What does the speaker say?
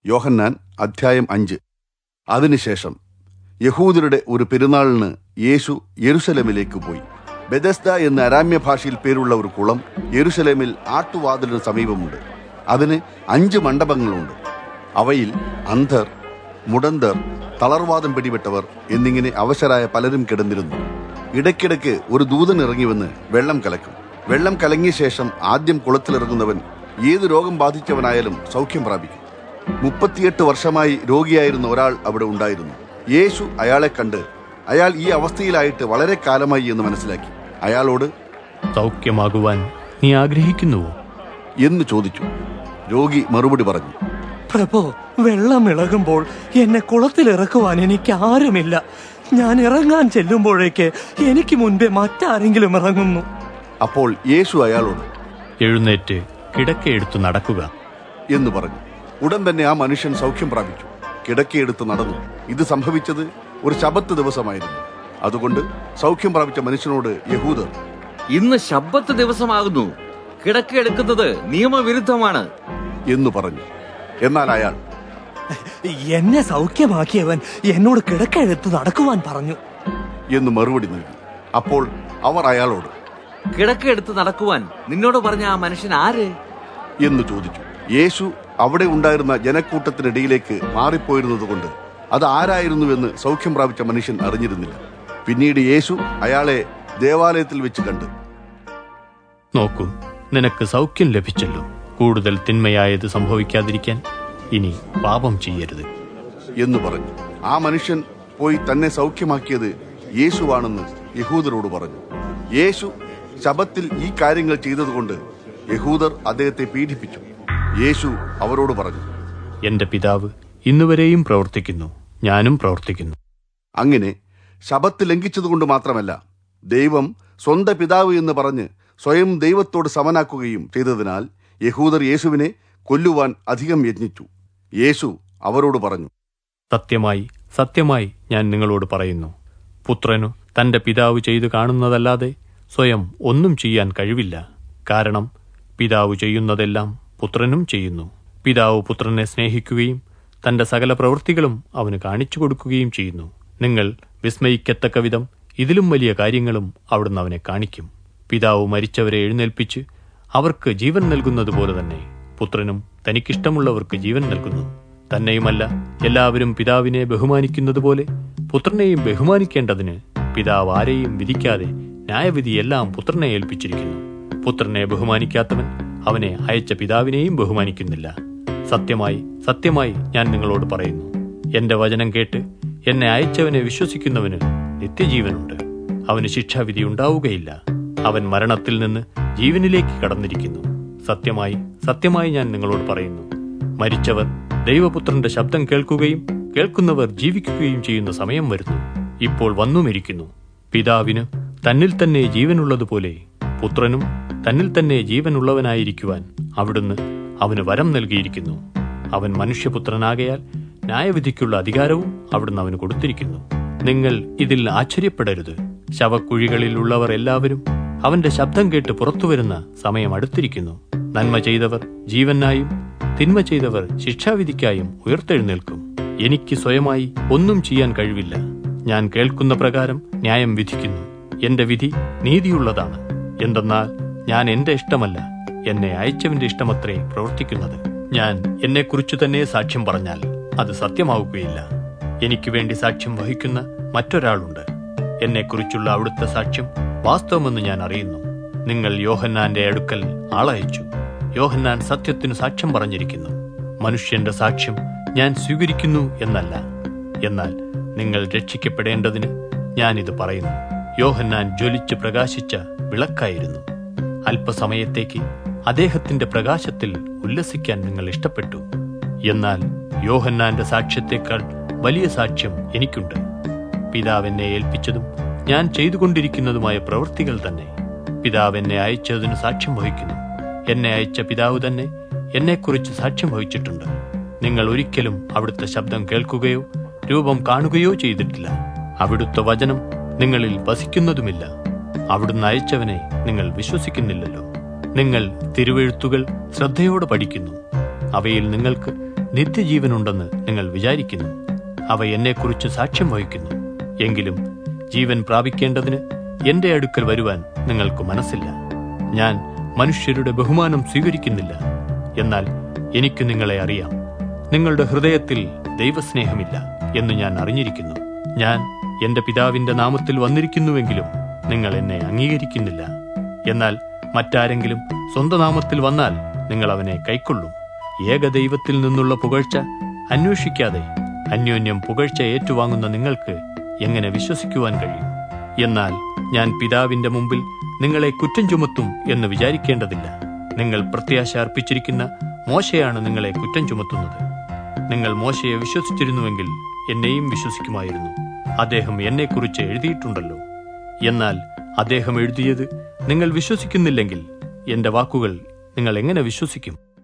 യോഹന്നാൻ അധ്യായം അഞ്ച് അതിനുശേഷം യഹൂദരുടെ ഒരു പെരുന്നാളിന് യേശു യെരുശലേമിലേക്ക് പോയി ബെദസ്ത എന്ന അരാമ്യ ഭാഷയിൽ പേരുള്ള ഒരു കുളം യെരുശലേമിൽ ആട്ടുവാതിലിന് സമീപമുണ്ട് അതിന് അഞ്ച് മണ്ഡപങ്ങളുണ്ട് അവയിൽ അന്ധർ മുടന്തർ തളർവാദം പിടിപെട്ടവർ എന്നിങ്ങനെ അവശരായ പലരും കിടന്നിരുന്നു ഇടയ്ക്കിടയ്ക്ക് ഒരു ദൂതൻ ഇറങ്ങി വന്ന് വെള്ളം കലക്കും വെള്ളം കലങ്ങിയ ശേഷം ആദ്യം കുളത്തിലിറങ്ങുന്നവൻ ഏത് രോഗം ബാധിച്ചവനായാലും സൗഖ്യം പ്രാപിക്കും മുപ്പത്തിയെട്ട് വർഷമായി രോഗിയായിരുന്ന ഒരാൾ അവിടെ ഉണ്ടായിരുന്നു യേശു അയാളെ കണ്ട് അയാൾ ഈ അവസ്ഥയിലായിട്ട് വളരെ കാലമായി എന്ന് മനസ്സിലാക്കി അയാളോട് സൗഖ്യമാകുവാൻ നീ ആഗ്രഹിക്കുന്നുവോ എന്ന് ചോദിച്ചു രോഗി മറുപടി പറഞ്ഞു പ്രഭു വെള്ളം ഇളകുമ്പോൾ എന്നെ കുളത്തിലിറക്കുവാൻ എനിക്ക് ആരുമില്ല ഞാൻ ഇറങ്ങാൻ ചെല്ലുമ്പോഴേക്ക് എനിക്ക് മുൻപേ മറ്റാരെങ്കിലും ഇറങ്ങുന്നു അപ്പോൾ യേശു അയാളോട് എഴുന്നേറ്റ് കിടക്കയെടുത്തു നടക്കുക എന്ന് പറഞ്ഞു ഉടൻ തന്നെ ആ മനുഷ്യൻ സൗഖ്യം പ്രാപിച്ചു കിടക്കയെടുത്ത് നടന്നു ഇത് സംഭവിച്ചത് ഒരു ശബത്ത് ദിവസമായിരുന്നു അതുകൊണ്ട് സൗഖ്യം പ്രാപിച്ച മനുഷ്യനോട് യഹൂദർ ഇന്ന് ശബ്ബത്ത് ദിവസമാകുന്നു കിടക്കെടുക്കുന്നത് നിയമവിരുദ്ധമാണ് എന്ന് പറഞ്ഞു എന്നാൽ അയാൾ എന്നെ സൗഖ്യമാക്കിയവൻ എന്നോട് കിടക്കെഴുത്ത് നടക്കുവാൻ പറഞ്ഞു എന്ന് മറുപടി നൽകി അപ്പോൾ അവർ അയാളോട് കിടക്കെടുത്ത് നടക്കുവാൻ നിന്നോട് പറഞ്ഞ ആ മനുഷ്യൻ ആര് എന്ന് ചോദിച്ചു യേശു അവിടെ ഉണ്ടായിരുന്ന ജനക്കൂട്ടത്തിനിടയിലേക്ക് മാറിപ്പോയിരുന്നതുകൊണ്ട് അത് ആരായിരുന്നുവെന്ന് സൗഖ്യം പ്രാപിച്ച മനുഷ്യൻ അറിഞ്ഞിരുന്നില്ല പിന്നീട് യേശു അയാളെ ദേവാലയത്തിൽ വെച്ച് കണ്ടു നോക്കൂ നിനക്ക് സൗഖ്യം ലഭിച്ചല്ലോ കൂടുതൽ തിന്മയായത് സംഭവിക്കാതിരിക്കാൻ ഇനി പാപം ചെയ്യരുത് എന്ന് പറഞ്ഞു ആ മനുഷ്യൻ പോയി തന്നെ സൗഖ്യമാക്കിയത് യേശുവാണെന്ന് യഹൂദരോട് പറഞ്ഞു യേശു ശബത്തിൽ ഈ കാര്യങ്ങൾ ചെയ്തതുകൊണ്ട് യഹൂദർ അദ്ദേഹത്തെ പീഡിപ്പിച്ചു യേശു അവരോട് പറഞ്ഞു എന്റെ പിതാവ് ഇന്നുവരെയും പ്രവർത്തിക്കുന്നു ഞാനും പ്രവർത്തിക്കുന്നു അങ്ങനെ ശബത്ത് ലംഘിച്ചതുകൊണ്ട് മാത്രമല്ല ദൈവം സ്വന്തം പിതാവ് എന്ന് പറഞ്ഞ് സ്വയം ദൈവത്തോട് സമനാക്കുകയും ചെയ്തതിനാൽ യഹൂദർ യേശുവിനെ കൊല്ലുവാൻ അധികം യത്നിച്ചു യേശു അവരോട് പറഞ്ഞു സത്യമായി സത്യമായി ഞാൻ നിങ്ങളോട് പറയുന്നു പുത്രനു തന്റെ പിതാവ് ചെയ്തു കാണുന്നതല്ലാതെ സ്വയം ഒന്നും ചെയ്യാൻ കഴിവില്ല കാരണം പിതാവ് ചെയ്യുന്നതെല്ലാം പുത്രനും ചെയ്യുന്നു പിതാവ് പുത്രനെ സ്നേഹിക്കുകയും തന്റെ സകല പ്രവൃത്തികളും അവന് കാണിച്ചു കൊടുക്കുകയും ചെയ്യുന്നു നിങ്ങൾ വിസ്മയിക്കത്തക്ക വിധം ഇതിലും വലിയ കാര്യങ്ങളും അവിടുന്ന് അവനെ കാണിക്കും പിതാവ് മരിച്ചവരെ എഴുന്നേൽപ്പിച്ച് അവർക്ക് ജീവൻ നൽകുന്നത് പോലെ തന്നെ പുത്രനും തനിക്കിഷ്ടമുള്ളവർക്ക് ജീവൻ നൽകുന്നു തന്നെയുമല്ല എല്ലാവരും പിതാവിനെ ബഹുമാനിക്കുന്നത് പോലെ പുത്രനെയും ബഹുമാനിക്കേണ്ടതിന് പിതാവ് ആരെയും വിധിക്കാതെ ന്യായവിധിയെല്ലാം പുത്രനെ ഏൽപ്പിച്ചിരിക്കുന്നു പുത്രനെ ബഹുമാനിക്കാത്തവൻ അവനെ അയച്ച പിതാവിനെയും ബഹുമാനിക്കുന്നില്ല സത്യമായി സത്യമായി ഞാൻ നിങ്ങളോട് പറയുന്നു എന്റെ വചനം കേട്ട് എന്നെ അയച്ചവനെ വിശ്വസിക്കുന്നവന് നിത്യജീവനുണ്ട് അവന് ശിക്ഷാവിധി ഉണ്ടാവുകയില്ല അവൻ മരണത്തിൽ നിന്ന് ജീവനിലേക്ക് കടന്നിരിക്കുന്നു സത്യമായി സത്യമായി ഞാൻ നിങ്ങളോട് പറയുന്നു മരിച്ചവർ ദൈവപുത്രന്റെ ശബ്ദം കേൾക്കുകയും കേൾക്കുന്നവർ ജീവിക്കുകയും ചെയ്യുന്ന സമയം വരുന്നു ഇപ്പോൾ വന്നുമിരിക്കുന്നു പിതാവിന് തന്നിൽ തന്നെ ജീവനുള്ളതുപോലെ പുത്രനും തന്നിൽ തന്നെ ജീവനുള്ളവനായിരിക്കുവാൻ അവിടുന്ന് അവന് വരം നൽകിയിരിക്കുന്നു അവൻ മനുഷ്യപുത്രനാകയാൽ ന്യായവിധിക്കുള്ള അധികാരവും അവിടുന്ന് അവന് കൊടുത്തിരിക്കുന്നു നിങ്ങൾ ഇതിൽ ആശ്ചര്യപ്പെടരുത് ശവക്കുഴികളിൽ ഉള്ളവർ എല്ലാവരും അവന്റെ ശബ്ദം കേട്ട് പുറത്തുവരുന്ന സമയം അടുത്തിരിക്കുന്നു നന്മ ചെയ്തവർ ജീവനായും തിന്മ ചെയ്തവർ ശിക്ഷാവിധിക്കായും ഉയർത്തെഴുന്നേൽക്കും എനിക്ക് സ്വയമായി ഒന്നും ചെയ്യാൻ കഴിവില്ല ഞാൻ കേൾക്കുന്ന പ്രകാരം ന്യായം വിധിക്കുന്നു എന്റെ വിധി നീതിയുള്ളതാണ് എന്തെന്നാൽ ഞാൻ എന്റെ ഇഷ്ടമല്ല എന്നെ അയച്ചവന്റെ ഇഷ്ടമത്രേ പ്രവർത്തിക്കുന്നത് ഞാൻ എന്നെക്കുറിച്ചു തന്നെ സാക്ഷ്യം പറഞ്ഞാൽ അത് സത്യമാവുകയില്ല എനിക്ക് വേണ്ടി സാക്ഷ്യം വഹിക്കുന്ന മറ്റൊരാളുണ്ട് എന്നെക്കുറിച്ചുള്ള അവിടുത്തെ സാക്ഷ്യം വാസ്തവമെന്ന് ഞാൻ അറിയുന്നു നിങ്ങൾ യോഹന്നാന്റെ അടുക്കൽ ആളയച്ചു യോഹന്നാൻ സത്യത്തിനു സാക്ഷ്യം പറഞ്ഞിരിക്കുന്നു മനുഷ്യന്റെ സാക്ഷ്യം ഞാൻ സ്വീകരിക്കുന്നു എന്നല്ല എന്നാൽ നിങ്ങൾ രക്ഷിക്കപ്പെടേണ്ടതിന് ഞാനിത് പറയുന്നു യോഹന്നാൻ ജ്വലിച്ച് പ്രകാശിച്ച വിളക്കായിരുന്നു അല്പസമയത്തേക്ക് അദ്ദേഹത്തിന്റെ പ്രകാശത്തിൽ ഉല്ലസിക്കാൻ നിങ്ങൾ ഇഷ്ടപ്പെട്ടു എന്നാൽ യോഹന്നാന്റെ സാക്ഷ്യത്തെക്കാൾ വലിയ സാക്ഷ്യം എനിക്കുണ്ട് പിതാവ് എന്നെ ഏൽപ്പിച്ചതും ഞാൻ ചെയ്തുകൊണ്ടിരിക്കുന്നതുമായ പ്രവൃത്തികൾ തന്നെ പിതാവ് എന്നെ അയച്ചതിന് സാക്ഷ്യം വഹിക്കുന്നു എന്നെ അയച്ച പിതാവ് തന്നെ എന്നെക്കുറിച്ച് സാക്ഷ്യം വഹിച്ചിട്ടുണ്ട് നിങ്ങൾ ഒരിക്കലും അവിടുത്തെ ശബ്ദം കേൾക്കുകയോ രൂപം കാണുകയോ ചെയ്തിട്ടില്ല അവിടുത്തെ വചനം നിങ്ങളിൽ വസിക്കുന്നതുമില്ല അവിടുന്ന് അയച്ചവനെ നിങ്ങൾ വിശ്വസിക്കുന്നില്ലല്ലോ നിങ്ങൾ തിരുവെഴുത്തുകൾ ശ്രദ്ധയോടെ പഠിക്കുന്നു അവയിൽ നിങ്ങൾക്ക് നിത്യജീവനുണ്ടെന്ന് നിങ്ങൾ വിചാരിക്കുന്നു അവ എന്നെക്കുറിച്ച് സാക്ഷ്യം വഹിക്കുന്നു എങ്കിലും ജീവൻ പ്രാപിക്കേണ്ടതിന് എന്റെ അടുക്കൽ വരുവാൻ നിങ്ങൾക്ക് മനസ്സില്ല ഞാൻ മനുഷ്യരുടെ ബഹുമാനം സ്വീകരിക്കുന്നില്ല എന്നാൽ എനിക്ക് നിങ്ങളെ അറിയാം നിങ്ങളുടെ ഹൃദയത്തിൽ ദൈവസ്നേഹമില്ല എന്ന് ഞാൻ അറിഞ്ഞിരിക്കുന്നു ഞാൻ എന്റെ പിതാവിന്റെ നാമത്തിൽ വന്നിരിക്കുന്നുവെങ്കിലും നിങ്ങൾ എന്നെ അംഗീകരിക്കുന്നില്ല എന്നാൽ മറ്റാരെങ്കിലും സ്വന്തം നാമത്തിൽ വന്നാൽ നിങ്ങൾ അവനെ കൈക്കൊള്ളും ഏകദൈവത്തിൽ നിന്നുള്ള പുകഴ്ച അന്വേഷിക്കാതെ അന്യോന്യം പുകഴ്ച ഏറ്റുവാങ്ങുന്ന നിങ്ങൾക്ക് എങ്ങനെ വിശ്വസിക്കുവാൻ കഴിയും എന്നാൽ ഞാൻ പിതാവിന്റെ മുമ്പിൽ നിങ്ങളെ കുറ്റം ചുമത്തും എന്ന് വിചാരിക്കേണ്ടതില്ല നിങ്ങൾ പ്രത്യാശ അർപ്പിച്ചിരിക്കുന്ന മോശയാണ് നിങ്ങളെ കുറ്റം ചുമത്തുന്നത് നിങ്ങൾ മോശയെ വിശ്വസിച്ചിരുന്നുവെങ്കിൽ എന്നെയും വിശ്വസിക്കുമായിരുന്നു അദ്ദേഹം എന്നെക്കുറിച്ച് എഴുതിയിട്ടുണ്ടല്ലോ എന്നാൽ അദ്ദേഹം എഴുതിയത് നിങ്ങൾ വിശ്വസിക്കുന്നില്ലെങ്കിൽ എന്റെ വാക്കുകൾ നിങ്ങൾ എങ്ങനെ വിശ്വസിക്കും